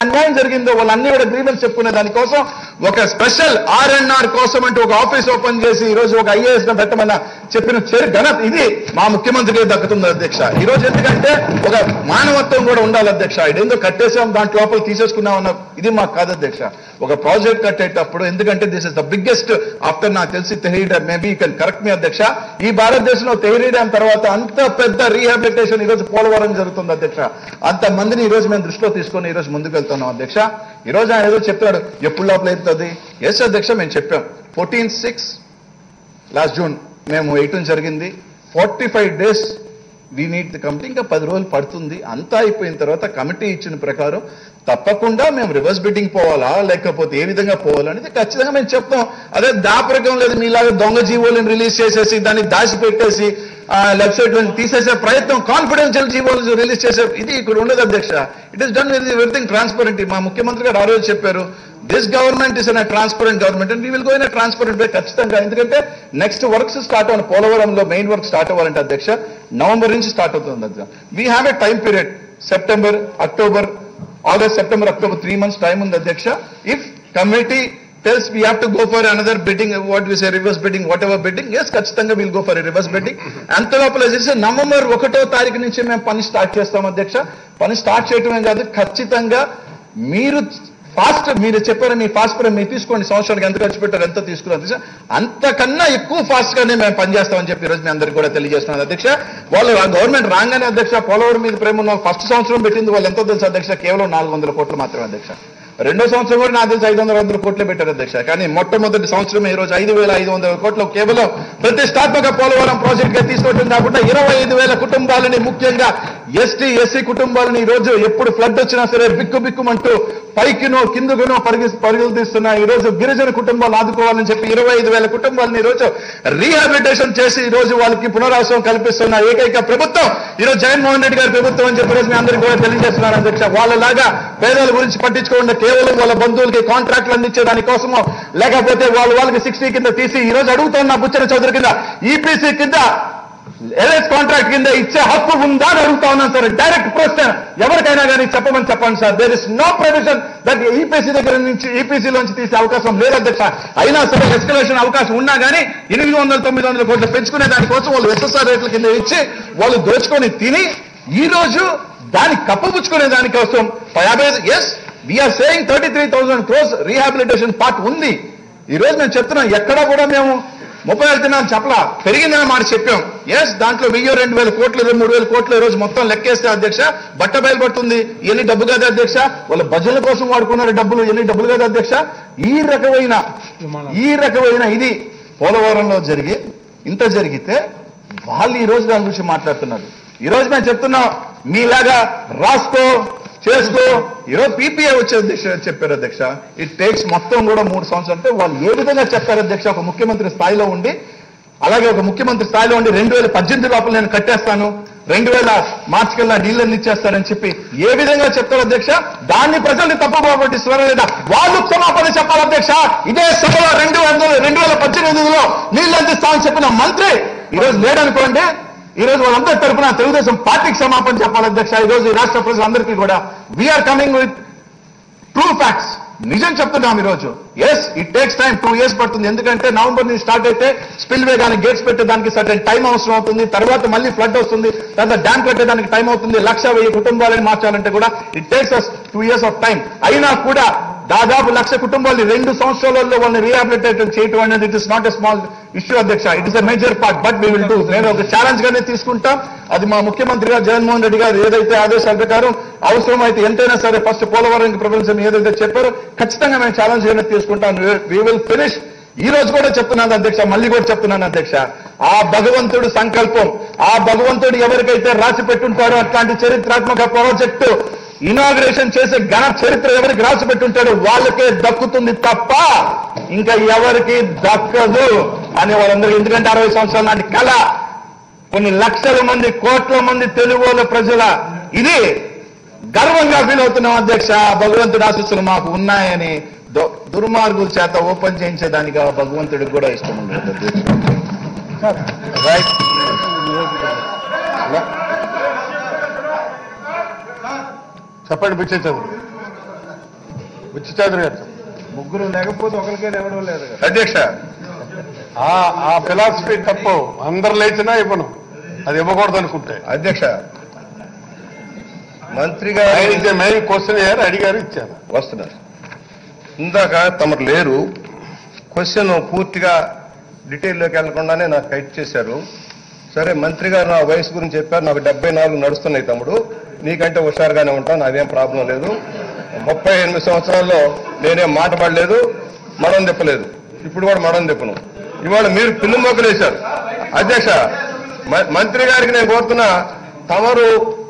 అన్యాయం జరిగిందో వాళ్ళన్నీ కూడా గ్రీవెన్స్ చెప్పుకునే దానికోసం ఒక స్పెషల్ ఆర్ అండ్ ఆర్ కోసం అంటూ ఒక ఆఫీస్ ఓపెన్ చేసి ఈ రోజు ఒక ఐఏఎస్ ను పెట్టమన్న చెప్పిన చరి ఘనత ఇది మా ముఖ్యమంత్రికి దక్కుతుంది అధ్యక్ష ఈ రోజు ఎందుకంటే ఒక మానవత్వం కూడా ఉండాలి అధ్యక్ష ఇదేందో కట్టేసాం దాంట్ లోపల తీసేసుకున్నాం అన్న ఇది మాకు కాదు అధ్యక్ష ఒక ప్రాజెక్ట్ కట్టేటప్పుడు ఎందుకంటే this is the biggest after నాకు తెలిసి Tehri dam maybe you can correct me అధ్యక్ష ఈ భారతదేశంలో తెహరీ డ్యామ్ తర్వాత అంత పెద్ద రీహాబిలిటేషన్ ఈ రోజు పోలవరం జరుగుతుంది అధ్యక్ష అంత మందిని ఈ రోజు మేము దృష్టిలో తీసుకొని ఈ రోజు ముందుకు వెళ్తున్నాం అధ్యక్ష ఈ రోజు ఆయన ఏదో చెప్తాడు ఎప్పుడు లోపల అవుతుంది ఎస్ అధ్యక్ష మేము చెప్పాం ఫోర్టీన్ సిక్స్ లాస్ట్ జూన్ మేము వేయటం జరిగింది forty five days we need the committee ఇంకా పది రోజులు పడుతుంది అంతా అయిపోయిన తర్వాత కమిటీ ఇచ్చిన ప్రకారం తప్పకుండా మేము రివర్స్ బిడ్డింగ్ పోవాలా లేకపోతే ఏ విధంగా పోవాలా అనేది ఖచ్చితంగా మేము చెప్తాం అదే దాపరకం లేదు మీలాగా దొంగ జీవోలను రిలీజ్ చేసేసి దాన్ని దాచి పెట్టేసి లెఫ్ట్ సైడ్ నుంచి తీసేసే ప్రయత్నం కాన్ఫిడెన్షియల్ జీవోలు రిలీజ్ చేసే ఇది ఇక్కడ ఉండదు అధ్యక్ష it is done with everything transparent మా ముఖ్యమంత్రి గారు ఆ రోజు చెప్పారు this government is an transparent government and we will go in transparent way ఖచ్చితంగా ఎందుకంటే నెక్స్ట్ వర్క్స్ స్టార్ట్ అవ్వాలి పోలవరంలో మెయిన్ వర్క్ స్టార్ట్ అవ్వాలంటే అధ్యక్ష నవంబర్ నుంచి స్టార్ట్ అవుతుంది అధ్యక్ష we have a time period September October August September October three months time ఉంది అధ్యక్ష if committee tells we have to go for another bidding, what we say reverse bidding, whatever bidding, yes, ఖచ్చితంగా will go for reverse bidding. అంత లోపల చేసి November ఒకటో తారీఖు నుంచి మేము పని స్టార్ట్ చేస్తాం అధ్యక్ష పని స్టార్ట్ చేయటమే కాదు ఖచ్చితంగా మీరు ఫాస్ట్ మీరు చెప్పారు మీ ఫాస్ట్ ప్రైమ్ మీరు తీసుకోండి సంవత్సరానికి ఎంత ఖర్చు పెట్టారు ఎంత తీసుకున్నారు అధ్యక్ష అంతకన్నా ఎక్కువ ఫాస్ట్ గానే మేము పనిచేస్తామని చెప్పి ఈ రోజు మీ అందరికి కూడా తెలియజేస్తున్నాను అధ్యక్ష వాళ్ళు గవర్నమెంట్ రాగానే అధ్యక్ష పోలవరం మీద ప్రేమ ఉన్న ఫస్ట్ సంవత్సరం పెట్టింది వాళ్ళు ఎంతో తెలుసు అధ్యక్ష కేవలం నాలుగు వందల కోట్లు మాత్రమే అధ్యక్ష రెండో సంవత్సరం కూడా నాకు తెలిసి ఐదు వందల వందల కోట్లే పెట్టారు అధ్యక్ష కానీ మొట్టమొదటి సంవత్సరం ఈ రోజు ఐదు వేల ఐదు వందల కోట్లు కేవలం ప్రతిష్టాత్మక పోలవరం ప్రాజెక్ట్ గా తీసుకోవడం కాకుండా ఇరవై ఐదు వేల కుటుంబాలని ముఖ్యంగా ఎస్టీ ఎస్సీ కుటుంబాలని ఈ రోజు ఎప్పుడు ఫ్లడ్ వచ్చినా సరే బిక్కు బిక్కుమంటూ పైకినో కిందకునో పరిగి పరుగులు తీస్తున్న ఈ రోజు గిరిజన కుటుంబాలు ఆదుకోవాలని చెప్పి ఇరవై ఐదు వేల కుటుంబాలను ఈ రోజు రీహాబిలిటేషన్ చేసి ఈ రోజు వాళ్ళకి పునరావాసం కల్పిస్తున్న ఏకైక ప్రభుత్వం ఈ రోజు జగన్మోహన్ రెడ్డి గారి ప్రభుత్వం అని చెప్పి ఈ రోజు మీ అందరికీ కూడా తెలియజేస్తున్నారు అధ్యక్ష వాళ్ళలాగా పేదల గురించి పట్టించుకోకుండా కేవలం వాళ్ళ బంధువులకి కాంట్రాక్ట్లు అందించే దానికోసమో లేకపోతే వాళ్ళ వాళ్ళకి సిక్స్టీ కింద తీసి ఈ రోజు అడుగుతున్న బుచ్చన చౌదరి కింద ఈపీసీ కింద ఎల్ఎస్ కాంట్రాక్ట్ కింద ఇచ్చే హక్కు ఉందా అని అడుగుతా ఉన్నాను సార్ డైరెక్ట్ ప్రశ్న ఎవరికైనా కానీ చెప్పమని చెప్పండి sir there is no provision that EPC దగ్గర నుంచి ఈపీసీ లోంచి తీసే అవకాశం లేదు అధ్యక్ష అయినా సరే ఎస్కలేషన్ అవకాశం ఉన్నా కానీ ఎనిమిది వందల తొమ్మిది వందల కోట్లు పెంచుకునే దానికోసం వాళ్ళు ఎస్ఎస్ఆర్ రేట్ల కింద ఇచ్చి వాళ్ళు దోచుకొని తిని ఈ రోజు దాన్ని కప్పపుచ్చుకునే దానికోసం యాభై yes we're saying thirty three thousand crores rehabilitation part ఉంది ఈ రోజు మేము చెప్తున్నాం ఎక్కడా కూడా మేము ముప్పై వెళ్తున్నాం చెప్పలా పెరిగిందని మాట చెప్పాం ఎస్ దాంట్లో వెయ్యి రెండు వేల కోట్లు ఇరవై మూడు వేల కోట్లు ఈ రోజు మొత్తం లెక్కేస్తే అధ్యక్ష బట్ట బయలుపడుతుంది ఎన్ని డబ్బు కదా అధ్యక్ష వాళ్ళ భజనల కోసం వాడుకున్నారు డబ్బులు ఎన్ని డబ్బులు కదా అధ్యక్ష ఈ రకమైన ఈ రకమైన ఇది పోలవరంలో జరిగి ఇంత జరిగితే వాళ్ళు ఈ రోజు దాని గురించి మాట్లాడుతున్నారు ఈ రోజు మేము చెప్తున్నాం మీలాగా రాసుకో చేసుకో ఈరోజు పీపీఏ వచ్చే అధ్యక్ష చెప్పారు అధ్యక్ష ఇట్ టేక్స్ మొత్తం కూడా మూడు సంవత్సరాలు అంటే వాళ్ళు ఏ విధంగా చెప్పారు అధ్యక్ష ఒక ముఖ్యమంత్రి స్థాయిలో ఉండి అలాగే ఒక ముఖ్యమంత్రి స్థాయిలో ఉండి రెండు వేల పద్దెనిమిది లోపల నేను కట్టేస్తాను రెండు వేల మార్చి కల్లా నీళ్ళని ఇచ్చేస్తారని చెప్పి ఏ విధంగా చెప్తారు అధ్యక్ష దాన్ని ప్రజల్ని తప్పుగా పట్టిస్తున్నారా లేదా వాళ్ళు క్షమాపణ చెప్పాలి అధ్యక్ష ఇదే సభలో రెండు వందల రెండు వేల పద్దెనిమిదిలో నీళ్ళు అందిస్తామని చెప్పిన మంత్రి ఈరోజు లేడనుకోండి ఈ రోజు వాళ్ళందరి తరపున తెలుగుదేశం పార్టీకి క్షమాపణ చెప్పాలి అధ్యక్ష ఈ రోజు ఈ రాష్ట్ర ప్రజలందరికీ కూడా we're coming with true facts నిజం చెప్తున్నాం ఈ రోజు yes it takes time two years పడుతుంది ఎందుకంటే నవంబర్ నుంచి స్టార్ట్ అయితే స్పిల్ వే కానీ గేట్స్ పెట్టేదానికి సర్టెన్ టైం అవసరం అవుతుంది తర్వాత మళ్ళీ ఫ్లడ్ వస్తుంది తర్వాత డ్యామ్ కట్టేదానికి టైం అవుతుంది లక్ష వెయ్యి కుటుంబాలని మార్చాలంటే కూడా it takes us two years of time అయినా కూడా దాదాపు లక్ష కుటుంబాలని రెండు సంవత్సరాలలో వాళ్ళని రీహాబిలిటేషన్ చేయటం అనేది it is not a small issue అధ్యక్ష it is a major part but we will do నేను ఒక ఛాలెంజ్ గానే తీసుకుంటాం అది మా ముఖ్యమంత్రి గారు జగన్మోహన్ రెడ్డి గారు ఏదైతే ఆదేశాల ప్రకారం అవసరమైతే ఎంతైనా సరే ఫస్ట్ పోలవరం ప్రపంచం ఏదైతే చెప్పారో ఖచ్చితంగా మేము ఛాలెంజ్ గానే తీసుకుంటాం వీ విల్ ఫినిష్ ఈ రోజు కూడా చెప్తున్నాను అధ్యక్ష మళ్ళీ కూడా చెప్తున్నాను అధ్యక్ష ఆ భగవంతుడు సంకల్పం ఆ భగవంతుడు ఎవరికైతే రాసి పెట్టుంటారో అట్లాంటి చరిత్రాత్మక ప్రాజెక్టు ఇనాగ్రేషన్ చేసే ఘన చరిత్ర ఎవరికి రాసి పెట్టుంటాడో వాళ్ళకే దక్కుతుంది తప్ప ఇంకా ఎవరికి దక్కదు అని వాళ్ళందరూ ఎందుకంటే అరవై సంవత్సరాల నాటి కళ కొన్ని లక్షల మంది కోట్ల మంది తెలుగు ప్రజల ఇది గర్వంగా ఫీల్ అవుతున్నాం అధ్యక్ష భగవంతుడు ఆశీస్సులు మాకు ఉన్నాయని దు- దుర్మార్గుల చేత ఓపెన్ చేయించేదానికి ఆ భగవంతుడికి కూడా ఇష్టం ఉండదు అధ్యక్ష రైట్ చెప్పండి పిచ్చే చదువు బుచ్చి చౌదరి గారు ముగ్గురు లేకపోతే ఒకరికే ఎవడో లేదు కదా అధ్యక్ష ఆ ఆ ఫిలాసఫీ తప్పు అందరు లేచినా ఇవ్వను అది ఇవ్వకూడదు అనుకుంటే అధ్యక్ష మంత్రి ఆయన గారు ఇదే మెయిన్ క్వశ్చన్ అయ్యారు అడిగారు ఇచ్చారు వస్తున్నారు ఇందాక తమరు లేరు క్వశ్చన్ పూర్తిగా డీటెయిల్లోకి వెళ్లకుండానే నాకు కైట్ చేశారు సరే మంత్రి గారు నా వయసు గురించి చెప్పారు నాకు డెబ్బై నాలుగు నడుస్తున్నాయి తమ్ముడు నీకంటే హుషారుగానే ఉంటాను నాదేం ప్రాబ్లం లేదు ముప్పై ఎనిమిది సంవత్సరాల్లో నేనేం మాట పడలేదు మడం తిప్పలేదు ఇప్పుడు కూడా మడం తిప్పను ఇవాళ మీరు పిల్లు మొక్కలేశారు అధ్యక్ష మ- మంత్రి గారికి నేను కోరుతున్నా తమరు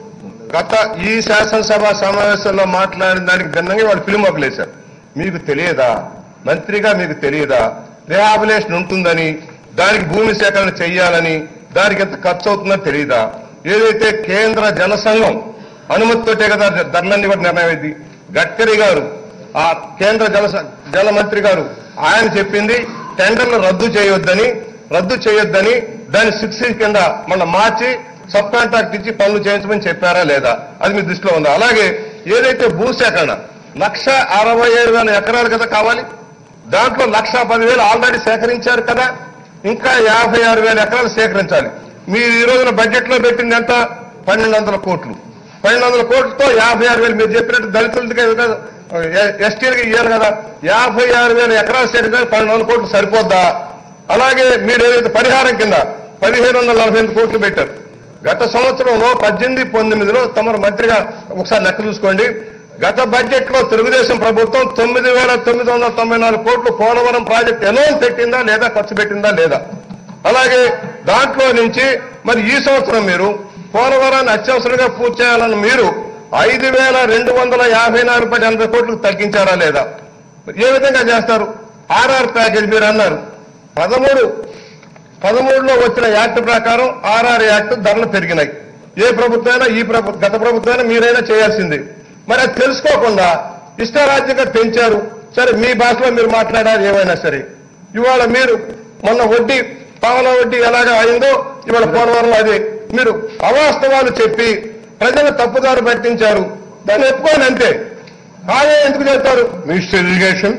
గత ఈ శాసనసభ సమావేశంలో మాట్లాడిన దానికి భిన్నంగా వాళ్ళు ఫిలిం మొక్కలేశారు మీకు తెలియదా మంత్రిగా మీకు తెలియదా రిహాబిలేషన్ ఉంటుందని దానికి భూమి సేకరణ చెయ్యాలని దానికి ఎంత ఖర్చు అవుతుందో తెలియదా ఏదైతే కేంద్ర జనసంఘం అనుమతితోటే కదా ధరలన్నీ కూడా నిర్ణయం అయింది గడ్కరీ గారు ఆ కేంద్ర జల జల మంత్రి గారు ఆయన చెప్పింది టెండర్లు రద్దు చేయొద్దని రద్దు చేయొద్దని దాన్ని సిక్స్ కింద మన మార్చి సబ్ కాంట్రాక్ట్ ఇచ్చి పనులు చేయించమని చెప్పారా లేదా అది మీ దృష్టిలో ఉందా అలాగే ఏదైతే భూసేకరణ లక్ష అరవై ఏడు వేల ఎకరాలు కదా కావాలి దాంట్లో లక్ష పదివేలు ఆల్రెడీ సేకరించారు కదా ఇంకా యాభై ఆరు వేల ఎకరాలు సేకరించాలి మీరు ఈ రోజున బడ్జెట్ లో పెట్టింది ఎంత పన్నెండు వందల కోట్లు పన్నెండు వందల కోట్లతో యాభై ఆరు వేలు మీరు చెప్పినట్టు దళితులకి కదా ఎస్టీలకి ఇయ్యారు కదా యాభై ఆరు వేల ఎకరాలు సేకరించి పన్నెండు వందల కోట్లు సరిపోద్దా అలాగే మీరు ఏదైతే పరిహారం కింద పదిహేను వందల నలభై ఎనిమిది కోట్లు పెట్టారు గత సంవత్సరంలో పద్దెనిమిది పంతొమ్మిదిలో తమరు మంత్రిగా ఒకసారి లెక్క చూసుకోండి గత బడ్జెట్ లో తెలుగుదేశం ప్రభుత్వం తొమ్మిది వేల తొమ్మిది వందల తొంభై నాలుగు కోట్లు పోలవరం ప్రాజెక్ట్ ఎలోన్ పెట్టిందా లేదా ఖర్చు పెట్టిందా లేదా అలాగే దాంట్లో నుంచి మరి ఈ సంవత్సరం మీరు పోలవరాన్ని అత్యవసరంగా పూర్తి చేయాలని మీరు ఐదు వేల రెండు వందల యాభై నాలుగు పాయింట్ ఎనభై కోట్లకు తగ్గించారా లేదా ఏ విధంగా చేస్తారు ఆర్ఆర్ ప్యాకేజ్ మీరు అన్నారు పదమూడు పదమూడులో వచ్చిన యాక్ట్ ప్రకారం ఆర్ఆర్ యాక్ట్ ధరలు పెరిగినాయి ఏ ప్రభుత్వమైనా ఈ ప్రభు గత ప్రభుత్వమైనా మీరైనా చేయాల్సింది మరి అది తెలుసుకోకుండా ఇష్టారాజ్యంగా పెంచారు సరే మీ భాషలో మీరు మాట్లాడారు ఏమైనా సరే ఇవాళ మీరు మొన్న వడ్డీ పావలా వడ్డీ ఎలాగ అయిందో ఇవాళ పోలవరం అది మీరు అవాస్తవాలు చెప్పి ప్రజలు తప్పుదారు పట్టించారు దాన్ని ఒప్పుకోని అంతే కాదే ఎందుకు చెప్తారు మినిస్టర్ ఇరిగేషన్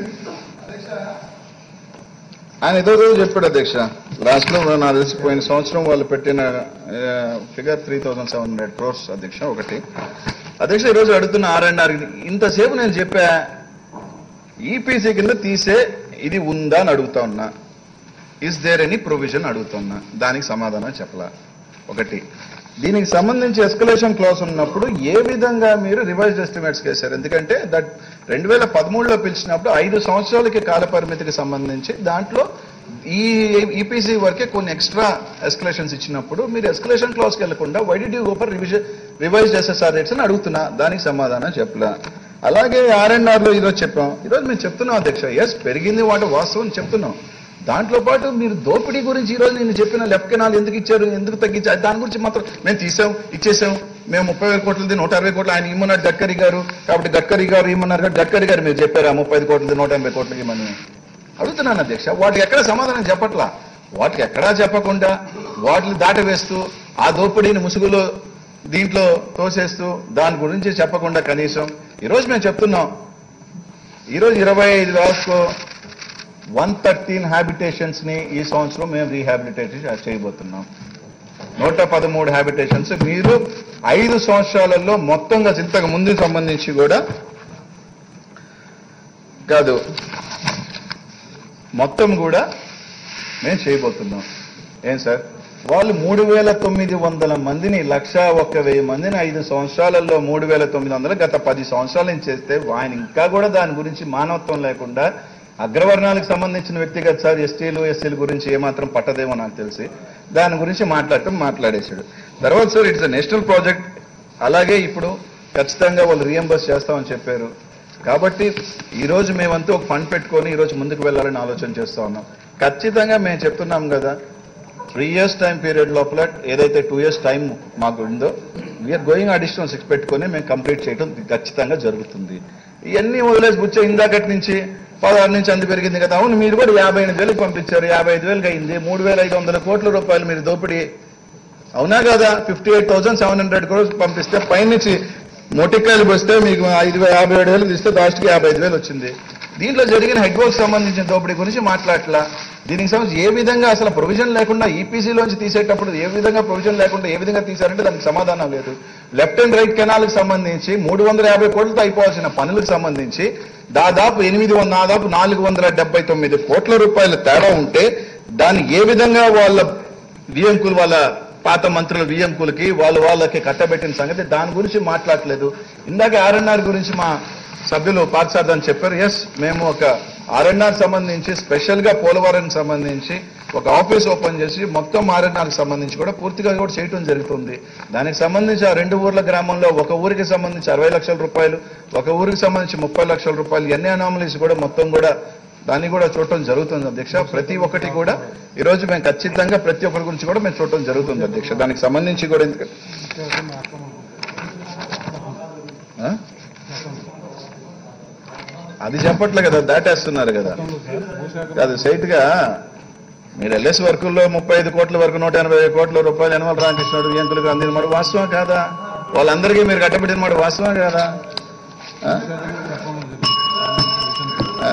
ఆయన ఏదో రోజు చెప్పాడు అధ్యక్ష లాస్ట్ లో నాకు తెలిసి పోయిన సంవత్సరం వాళ్ళు పెట్టిన figure three thousand seven hundred crores అధ్యక్ష ఒకటి అధ్యక్ష ఈరోజు అడుగుతున్న ఆర్ అండ్ ఆర్ ఇంతసేపు నేను చెప్పా ఈపీసీ కింద తీసే ఇది ఉందా అని అడుగుతా ఉన్నా ఇస్ దేర్ ఎనీ ప్రొవిజన్ అడుగుతున్నా దానికి సమాధానం చెప్పలా ఒకటి దీనికి సంబంధించి ఎస్కలేషన్ క్లాస్ ఉన్నప్పుడు ఏ విధంగా మీరు రివైజ్డ్ ఎస్టిమేట్స్ చేశారు ఎందుకంటే దట్ రెండు వేల పదమూడులో పిలిచినప్పుడు ఐదు సంవత్సరాలకి కాల పరిమితికి సంబంధించి దాంట్లో ఈ ఈపీసీ వరకే కొన్ని ఎక్స్ట్రా ఎస్కలేషన్స్ ఇచ్చినప్పుడు మీరు ఎస్కలేషన్ క్లాస్కి వెళ్లకుండా why did you for revision revised SSR rates అని అడుగుతున్నా దానికి సమాధానం చెప్పలా అలాగే ఆర్ అండ్ ఆర్ లో ఈరోజు చెప్పాం ఈరోజు మేము చెప్తున్నాం అధ్యక్ష ఎస్ పెరిగింది వాటి వాస్తవం చెప్తున్నాం దాంట్లో పాటు మీరు దోపిడీ గురించి ఈ రోజు నేను చెప్పిన లెఫ్ట్ కెనాల్ ఎందుకు ఇచ్చారు ఎందుకు తగ్గించారు దాని గురించి మాత్రం మేము తీసాం ఇచ్చేసాం మేము ముప్పై వేల కోట్లది నూట అరవై కోట్లు ఆయన ఇమ్మన్నారు గడ్కరీ గారు కాబట్టి గడ్కరీ గారు ఇమ్మన్నారు కాబట్టి గడ్కరీ గారు మీరు చెప్పారు ఆ ముప్పై ఐదు కోట్లది నూట ఎనభై కోట్లకి ఇమ్మని అడుగుతున్నాను అధ్యక్ష వాటికి ఎక్కడ సమాధానం చెప్పట్లా వాటికి ఎక్కడా చెప్పకుండా వాటిని దాటవేస్తూ ఆ దోపిడీని ముసుగులో దీంట్లో తోసేస్తూ దాని గురించి చెప్పకుండా కనీసం ఈరోజు మేము చెప్తున్నాం ఈరోజు ఇరవై ఐదు రాసుకో వన్ థర్టీన్ హ్యాబిటేషన్స్ ని ఈ సంవత్సరం మేము రీహాబిలిటేట్ చేయబోతున్నాం నూట పదమూడు హ్యాబిటేషన్స్ మీరు ఐదు సంవత్సరాలలో మొత్తంగా ఇంతకు ముందు సంబంధించి కూడా కాదు మొత్తం కూడా మేము చేయబోతున్నాం ఏం సార్ వాళ్ళు మూడు వేల తొమ్మిది వందల మందిని లక్ష ఒక్క వెయ్యి మందిని ఐదు సంవత్సరాలలో మూడు వేల తొమ్మిది వందలు గత పది సంవత్సరాల నుంచి చేస్తే ఆయన ఇంకా కూడా దాని గురించి మానవత్వం లేకుండా అగ్రవర్ణాలకు సంబంధించిన వ్యక్తిగత సార్ ఎస్టీలు ఎస్సీల గురించి ఏమాత్రం పట్టదేమో నాకు తెలిసి దాని గురించి మాట్లాడటం మాట్లాడేశాడు తర్వాత సార్ ఇట్స్ నేషనల్ ప్రాజెక్ట్ అలాగే ఇప్పుడు ఖచ్చితంగా వాళ్ళు రియంబర్స్ చేస్తామని చెప్పారు కాబట్టి ఈ రోజు మేమంతా ఒక ఫండ్ పెట్టుకొని ఈ రోజు ముందుకు వెళ్ళాలని ఆలోచన చేస్తా ఉన్నాం ఖచ్చితంగా మేము చెప్తున్నాం కదా త్రీ ఇయర్స్ టైం పీరియడ్ లోపల ఏదైతే టూ ఇయర్స్ టైం మాకు ఉందో వీఆర్ గోయింగ్ అడిషనల్ సిక్స్ పెట్టుకొని మేము కంప్లీట్ చేయడం ఖచ్చితంగా జరుగుతుంది ఇవన్నీ వదిలేసి బుచ్చ ఇందాకటి నుంచి పదహారు నుంచి అందు పెరిగింది కదా అవును మీరు కూడా యాభై ఎనిమిది వేలకు పంపించారు యాభై ఐదు వేలకు అయింది మూడు వేల ఐదు వందల కోట్ల రూపాయలు మీరు దోపిడీ అవునా కదా fifty eight thousand seven hundred crores పంపిస్తే పైనుంచి మొటికాయలు వస్తే మీకు ఐదు వే- యాభై ఏడు వేలు ఇస్తే లాస్ట్కి యాభై ఐదు వేలు వచ్చింది దీంట్లో జరిగిన హెడ్ వర్క్ సంబంధించిన దోపిడీ గురించి మాట్లాడట్లా దీనికి సంబంధించి ఏ విధంగా అసలు ప్రొవిజన్ లేకుండా ఈపీసీలోంచి తీసేటప్పుడు ఏ విధంగా ప్రొవిజన్ లేకుండా ఏ విధంగా తీశారంటే దానికి సమాధానం లేదు లెఫ్ట్ అండ్ రైట్ కెనాల్కి సంబంధించి మూడు వందల యాభై కోట్లతో అయిపోవాల్సిన పనులకు సంబంధించి దాదాపు ఎనిమిది వంద దాదాపు నాలుగు వందల డెబ్బై తొమ్మిది కోట్ల రూపాయల తేడా ఉంటే దాన్ని ఏ విధంగా వాళ్ళ వియంకులు వాళ్ళ పాత మంత్రుల వియంకులకి వాళ్ళు వాళ్ళకి కట్టబెట్టిన సంగతి దాని గురించి మాట్లాడలేదు ఇందాక ఆర్ఎన్ఆర్ గురించి మా సభ్యులు పార్సాద్ అని చెప్పారు ఎస్ మేము ఒక ఆర్ఎన్ఆర్ సంబంధించి స్పెషల్ గా పోలవరం సంబంధించి ఒక ఆఫీస్ ఓపెన్ చేసి మొత్తం ఆర్ఎన్ఆర్ సంబంధించి కూడా పూర్తిగా కూడా చేయటం జరుగుతుంది దానికి సంబంధించి ఆ రెండు ఊర్ల గ్రామంలో ఒక ఊరికి సంబంధించి అరవై లక్షల రూపాయలు ఒక ఊరికి సంబంధించి ముప్పై లక్షల రూపాయలు ఎన్ని అనామలీస్ కూడా మొత్తం కూడా దాన్ని కూడా చూడటం జరుగుతుంది అధ్యక్ష ప్రతి ఒక్కటి కూడా ఈ రోజు మేము ఖచ్చితంగా ప్రతి ఒక్కరి గురించి కూడా మేము చూడటం జరుగుతుంది అధ్యక్ష దానికి సంబంధించి కూడా ఎందుకు ఆ? అది చెప్పట్లే కదా దాటేస్తున్నారు కదా అది సైట్ గా మీరు ఎల్ఎస్ వర్కుల్లో ముప్పై ఐదు కోట్ల వరకు నూట ఎనభై కోట్ల రూపాయలు యనమల రామకృష్ణుడు ఎంకులకు అందిన మాట వాస్తవం కాదా వాళ్ళందరికీ మీరు కట్టబెట్టిన మాట వాస్తవం కాదా ఆ? ఆ?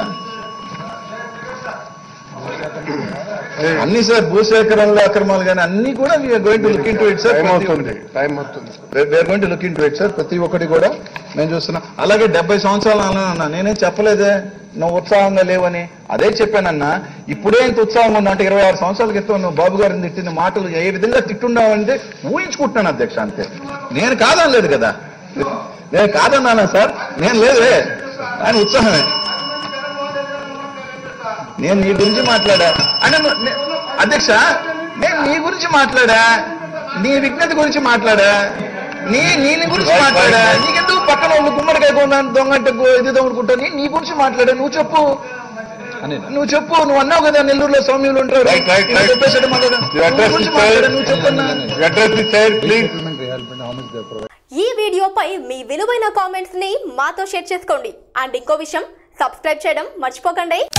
అన్ని సార్ భూసేకరణలో అక్రమాలు కానీ అన్ని కూడా we're going to look into it sir time అవుతుంది టైం అవుతుంది we're going to look into it sir ప్రతి ఒక్కటి కూడా నేను చూస్తున్నా అలాగే డెబ్బై సంవత్సరాలు అన్నా నేనేం చెప్పలేదే నువ్వు ఉత్సాహంగా లేవని అదే చెప్పానన్నా ఇప్పుడే ఇంత ఉత్సాహంగా ఉన్నా అంటే ఇరవై ఆరు సంవత్సరాల క్రితం నువ్వు బాబు గారిని తిట్టిన మాటలు ఏ విధంగా తిట్టున్నావంటే ఊహించుకుంటున్నాను అధ్యక్ష అంతే నేను కాదనలేదు కదా నేను కాదన్నానా సార్ నేను లేదే ఆయన ఉత్సాహమే నేను నీ గురించి మాట్లాడా అంటే నువ్వు- నే- అధ్యక్ష నేను నీ గురించి మాట్లాడా నీ విజ్ఞత గురించి మాట్లాడా నీ నీ నీ గురించి మాట్లాడా నీకెందుకు పక్కన వాళ్ళు గుమ్మడికాయ కొన్నాను దొంగ అంటే గు- ఇది దొంగనుకుంటా నీ నీ గురించి మాట్లాడా నువ్వు చెప్పు నువ్వు చెప్పు నువ్వు అన్నావు కదా నెల్లూరులో సౌమ్యులు ఉంటారు Right, right, ఇలా right. చెప్పేసాడు మాట్లాడు. You address నువ్వు గురించి it, sir. మాట్లాడా, నువ్వు చెప్పన్నా అడ్రస్ ది సైడ్ ప్లీజ్ ఈ వీడియోపై మీ విలువైన కామెంట్స్ ని మాతో షేర్ చేసుకోండి అండ్ ఇంకో విషయం సబ్స్క్రైబ్ చేయడం మర్చిపోకండి